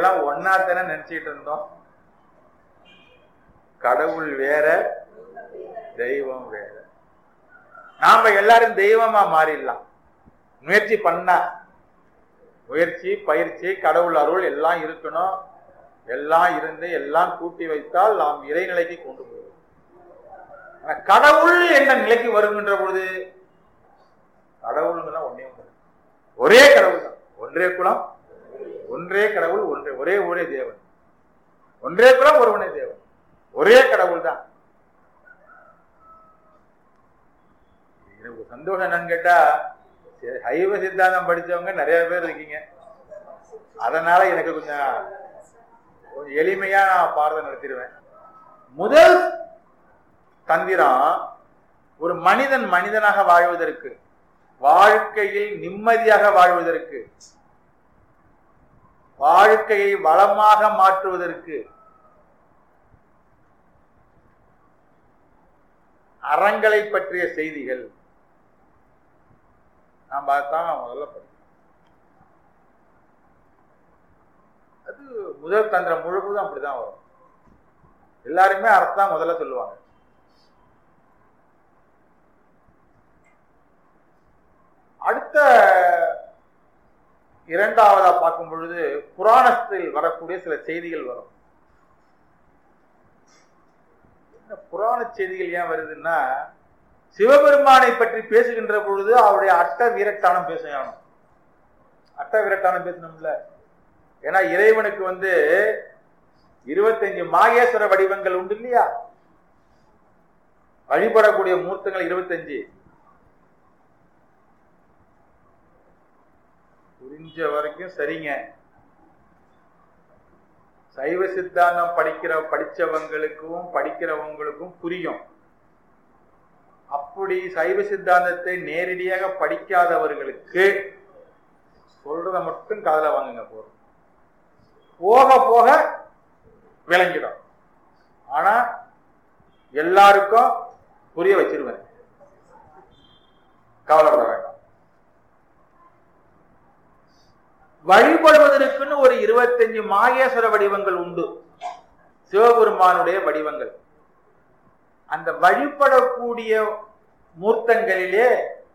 எல்லாம் ஒன்னாத்தானே நினைச்சிட்டு இருந்தோம் கடவுள் வேற தெய்வம் வேற நாம எல்லாரும் தெய்வமா மாறிடலாம் முயற்சி பண்ணா முயற்சி பயிற்சி கடவுள் அருள் எல்லாம் இருக்கணும் எல்லாம் இருந்து எல்லாம் கூட்டி வைத்தால் நாம் இறைநிலைக்கு கொண்டு போவோம் ஆனா கடவுள் என்ன நிலைக்கு வருகின்ற பொழுது கடவுளுங்கன்னா ஒன்னே ஒன்று ஒரே கடவுள் தான் ஒன்றே குலம் ஒன்றே கடவுள் ஒன்றே ஒரே ஒரே தேவன் ஒன்றே குலம் ஒருவனே தேவன் ஒரே கடவுள் தான் எனக்கு சந்தோஷம் என்னன்னு கேட்டா சரி, சைவ சித்தாந்தம் படிச்சவங்க நிறைய பேர் இருக்கீங்க அதனால எனக்கு கொஞ்சம் கொஞ்சம் எளிமையா நான் பாரதம் நடத்திடுவேன் முதல் தந்திரம் ஒரு மனிதன் மனிதனாக வாழ்வதற்கு வாழ்க்கையில் நிம்மதியாக வாழ்வதற்கு வாழ்க்கையை வளமாக மாற்றுவதற்கு அறங்களை பற்றிய செய்திகள் நாம் அதான் முதல்ல படிக்கணும் அது முதல் தந்திரம் முழுவதும் அப்படிதான் வரும் எல்லாருமே அர்த்தம் முதல்ல சொல்லுவாங்க அடுத்த இரண்டாவதா பார்க்கும் பொழுது புராணத்தில் வரக்கூடிய சில செய்திகள் வரும் என்ன புராண செய்திகள் ஏன் வருதுன்னா சிவபெருமானை பற்றி பேசுகின்ற பொழுது அவருடைய அட்ட வீரட்டானம் பேசணும் அட்ட வீரட்டானம் பேசணும்ல ஏன்னா இறைவனுக்கு வந்து இருபத்தஞ்சு மாகேஸ்வர வடிவங்கள் உண்டு இல்லையா வழிபடக்கூடிய மூர்த்தங்கள் இருபத்தஞ்சு புரிஞ்ச வரைக்கும் சரிங்க சைவ சித்தாந்தம் படிக்கிற படிச்சவங்களுக்கும் படிக்கிறவங்களுக்கும் புரியும் அப்படி சைவ சித்தாந்தத்தை நேரடியாக படிக்காதவர்களுக்கு சொல்றத மட்டும் காதல வாங்குங்க போதும் போக போக விளங்கிடும் ஆனா எல்லாருக்கும் புரிய வச்சிருவேன் கவலைப்பட வேண்டாம் வழிபடுவதற்குன்னு ஒரு இருபத்தஞ்சு மாகேஸ்வர வடிவங்கள் உண்டு சிவபெருமானுடைய வடிவங்கள் அந்த வழிபடக்கூடிய மூர்த்தங்களிலே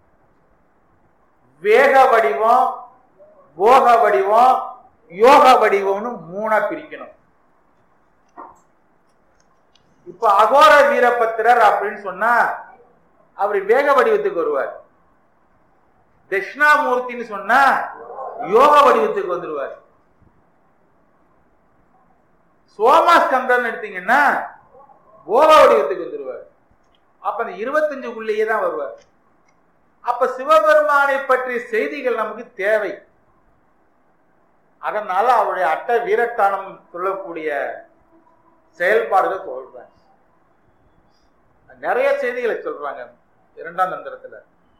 வேக வடிவம் போக வடிவம் யோக வடிவம்னு மூணா பிரிக்கணும் இப்ப அகோர வீரபத்திரர் அப்படின்னு சொன்னா அவர் வேக வடிவத்துக்கு வருவார் தட்சிணாமூர்த்தின்னு சொன்னா யோக வடிவத்துக்கு வந்துருவார் சோமாஸ்கந்தன் எடுத்தீங்கன்னா போக வடிவத்துக்கு வந்துருவார் அப்ப அந்த இருபத்தஞ்சுக்குள்ளேயே தான் வருவார் அப்ப சிவபெருமானை பற்றிய செய்திகள் நமக்கு தேவை அதனால அவருடைய அட்ட வீரட்டானம் சொல்லக்கூடிய செயல்பாடுகள் சொல்றேன் நிறைய செய்திகளை சொல்றாங்க இரண்டாம் தந்திரத்துல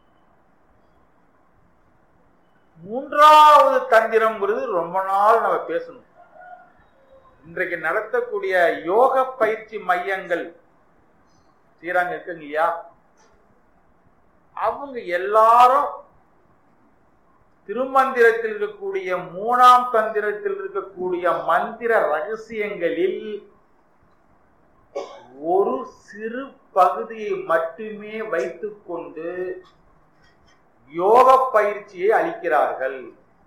மூன்றாவது தந்திரம்ங்கிறது ரொம்ப நாள் நம்ம பேசணும் இன்றைக்கு நடத்தக்கூடிய யோக பயிற்சி மையங்கள் ஸ்ரீரங்கம் இருக்குங்க இல்லையா அவங்க எல்லாரும் திருமந்திரத்தில் இருக்கக்கூடிய மூணாம் தந்திரத்தில் இருக்கக்கூடிய மந்திர ரகசியங்களில் ஒரு சிறு பகுதியை மட்டுமே வைத்துக்கொண்டு யோக பயிற்சியை அளிக்கிறார்கள்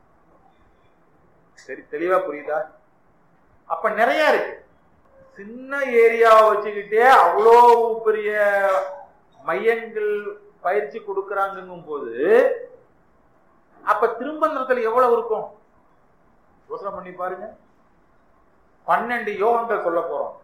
சரி தெளிவா புரியுதா அப்ப நிறைய இருக்கு சின்ன ஏரியாவை வச்சுக்கிட்டே அவ்வளோ பெரிய மையங்கள் பயிற்சி கொடுக்கறாங்கும் போது அப்ப திரும்பந்திரத்துல எவ்வளவு இருக்கும் யோசனை பண்ணி பாருங்க பன்னெண்டு யோகங்கள் சொல்ல போறோம்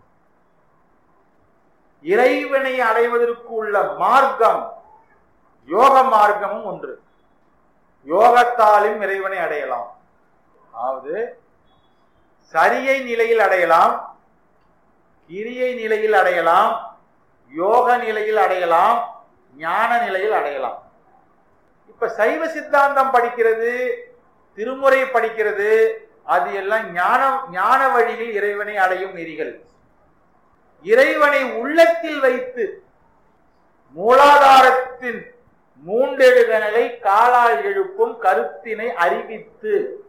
இறைவனை அடைவதற்கு உள்ள மார்க்கம் யோக மார்க்கமும் ஒன்று யோகத்தாலும் இறைவனை அடையலாம் அதாவது சரியை நிலையில் அடையலாம் கிரியை நிலையில் அடையலாம் யோக நிலையில் அடையலாம் ஞான நிலையில் அடையலாம் இப்ப சைவ சித்தாந்தம் படிக்கிறது திருமுறை படிக்கிறது அது எல்லாம் ஞான ஞான வழியில் இறைவனை அடையும் நெறிகள் இறைவனை உள்ளத்தில் வைத்து மூலாதாரத்தின் மூண்டெழுகனலை காலால் எழுப்பும் கருத்தினை அறிவித்து